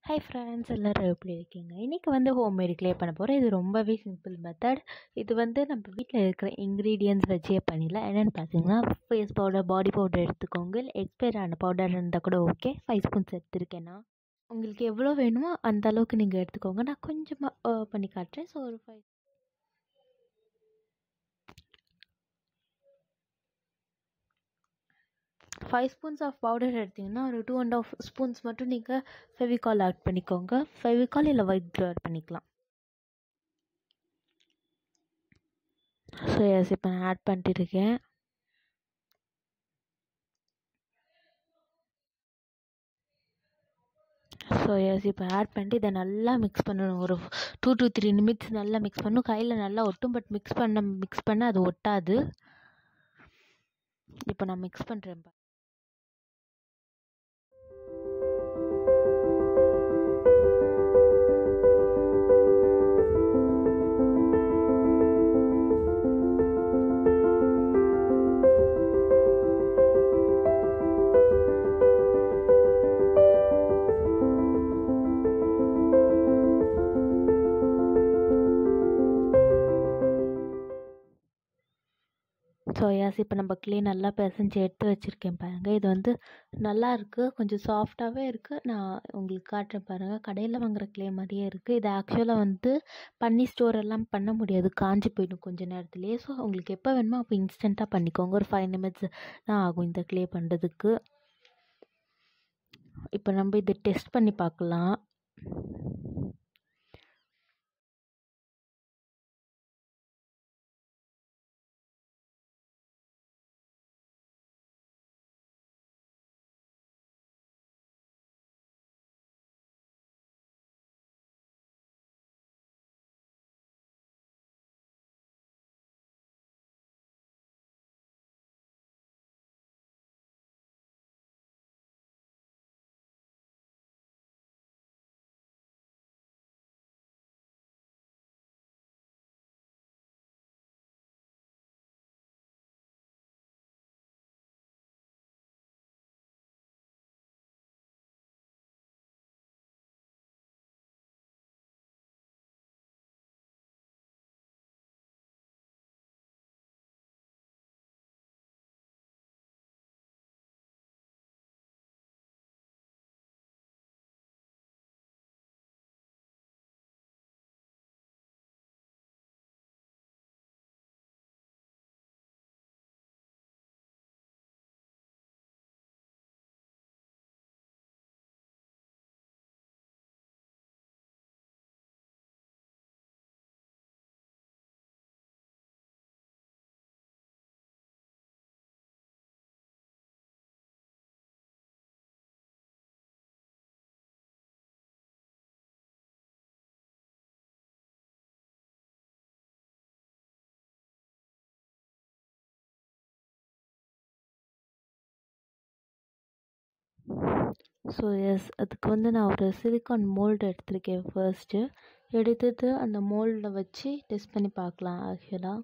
hi friends எல்லோரும் எப்படி இருக்கீங்க இன்றைக்கி வந்து ஹோம்மேட் க்ளே பண்ண போகிறோம் இது ரொம்பவே சிம்பிள் மெத்தட் இது வந்து நம்ம வீட்டில் இருக்கிற இன்க்ரீடியன்ஸ் வச்சே பண்ணிடலாம் என்னென்னு பார்த்தீங்கன்னா ஃபேஸ் பவுடர் பாடி பவுடர் எடுத்துக்கோங்க இல்லை எக்ஸ்பயர் ஆன பவுடர் இருந்தால் கூட ஓகே ஃபைவ் ஸ்பூன்ஸ் எடுத்திருக்கேன் நான் உங்களுக்கு எவ்வளோ வேணுமோ அந்த அளவுக்கு நீங்கள் எடுத்துக்கோங்க நான் கொஞ்சமாக பண்ணி காட்டுறேன் ஸோ ஒரு five five spoons of powder எடுத்திங்கன்னா ஒரு டூ அண்ட் ஆஃப் ஸ்பூன்ஸ் மட்டும் நீங்கள் ஃபெவிகால் ஆட் பண்ணிக்கோங்க ஃபெவிகால் இல்லை ஒயிட் க்ளூ ஆட் பண்ணிக்கலாம் ஸோ எஸ் இப்போ நான் ஆட் பண்ணிட்டு இருக்கேன் ஸோ எஸ் இப்போ ஆட் பண்ணிட்டு இதை நல்லா மிக்ஸ் பண்ணணும் ஒரு டூ டு த்ரீ நிமிட்ஸ் நல்லா மிக்ஸ் பண்ணணும் கையில் நல்லா ஒட்டும் பட் மிக்ஸ் பண்ண மிக்ஸ் பண்ண அது ஒட்டாது இப்போ நான் மிக்ஸ் பண்ணுறேன் ஸோ யாஸ் இப்போ நம்ம க்ளே நல்லா பிசைஞ்சு எடுத்து வச்சுருக்கேன் பாருங்கள் இது வந்து நல்லா இருக்குது கொஞ்சம் சாஃப்டாகவே இருக்குது நான் உங்களுக்கு காட்டுறேன் பாருங்கள் கடையில் வாங்குகிற க்ளே மாதிரியே இருக்குது இது ஆக்சுவலாக வந்து பண்ணி ஸ்டோர் எல்லாம் பண்ண முடியாது காஞ்சி போயிடும் கொஞ்சம் நேரத்துலேயே ஸோ உங்களுக்கு எப்போ வேணுமோ அப்போ இன்ஸ்டண்ட்டாக பண்ணிக்கோங்க ஒரு ஃபைவ் நிமிட்ஸ் தான் ஆகும் இந்த க்ளே பண்ணுறதுக்கு இப்போ நம்ம இதை டெஸ்ட் பண்ணி பார்க்கலாம் ஸோ எஸ் அதுக்கு வந்து நான் ஒரு சிலிக்கான் மோல்டு எடுத்திருக்கேன் ஃபர்ஸ்ட்டு எடுத்துட்டு அந்த மோல்டில் வச்சு டெஸ்ட் பண்ணி பார்க்கலாம் ஆக்சுவலாக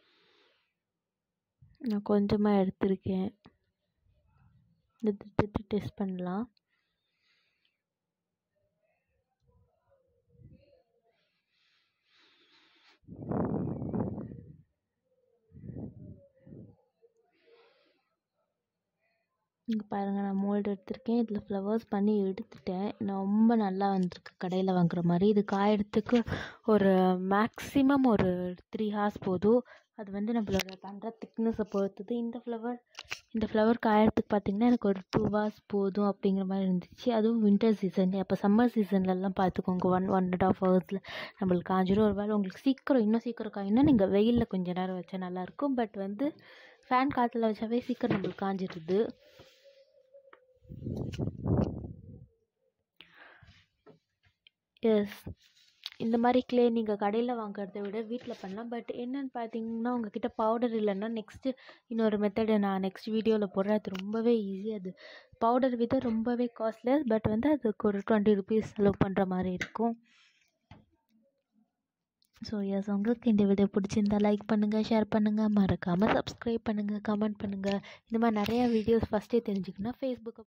நான் கொஞ்சமாக எடுத்திருக்கேன் எடுத்துட்டு டெஸ்ட் பண்ணலாம் இங்கே பாருங்கள் நான் மோல்டு எடுத்திருக்கேன் இதில் ஃப்ளவர்ஸ் பண்ணி எடுத்துட்டேன் நான் ரொம்ப நல்லா வந்திருக்கு கடையில் வாங்குற மாதிரி இது காயறதுக்கு ஒரு மேக்ஸிமம் ஒரு த்ரீ ஹார்ஸ் போதும் அது வந்து நம்மளோட பண்ணுற திக்னஸை பொறுத்தது இந்த ஃப்ளவர் இந்த ஃப்ளவர் காயறதுக்கு பார்த்திங்கன்னா எனக்கு ஒரு டூ ஹார்ஸ் போதும் அப்படிங்கிற மாதிரி இருந்துச்சு அதுவும் வின்டர் சீசன் அப்போ சம்மர் சீசன்லலாம் பார்த்துக்கோங்க ஒன் ஒன் அண்ட் ஆஃப் ஹவர்ஸில் நம்மளுக்கு காஞ்சிரும் ஒரு வேளை உங்களுக்கு சீக்கிரம் இன்னும் சீக்கிரம் காயினா நீங்கள் வெயிலில் கொஞ்சம் நேரம் வச்சா நல்லாயிருக்கும் பட் வந்து ஃபேன் காற்றுல வச்சாவே சீக்கிரம் நம்மளுக்கு காஞ்சிடுது எஸ் இந்த மாதிரி க்ளே நீங்கள் கடையில் வாங்குறத விட வீட்டில் பண்ணலாம் பட் என்னென்னு பார்த்தீங்கன்னா உங்ககிட்ட பவுடர் இல்லைன்னா நெக்ஸ்ட்டு இன்னொரு மெத்தடு நான் நெக்ஸ்ட் வீடியோவில் போடுறேன் அது ரொம்பவே ஈஸி அது பவுடர் விட ரொம்பவே காஸ்ட்லியஸ் பட் வந்து அதுக்கு ஒரு டுவெண்ட்டி ருபீஸ் செலவு பண்ணுற மாதிரி இருக்கும் ஸோ எஸ் உங்களுக்கு இந்த வீடியோ பிடிச்சிருந்தா லைக் பண்ணுங்கள் ஷேர் பண்ணுங்கள் மறக்காமல் சப்ஸ்கிரைப் பண்ணுங்கள் கமெண்ட் பண்ணுங்கள் இந்த மாதிரி நிறையா வீடியோஸ் ஃபஸ்ட்டே தெரிஞ்சுக்கணுன்னா ஃபேஸ்புக்கை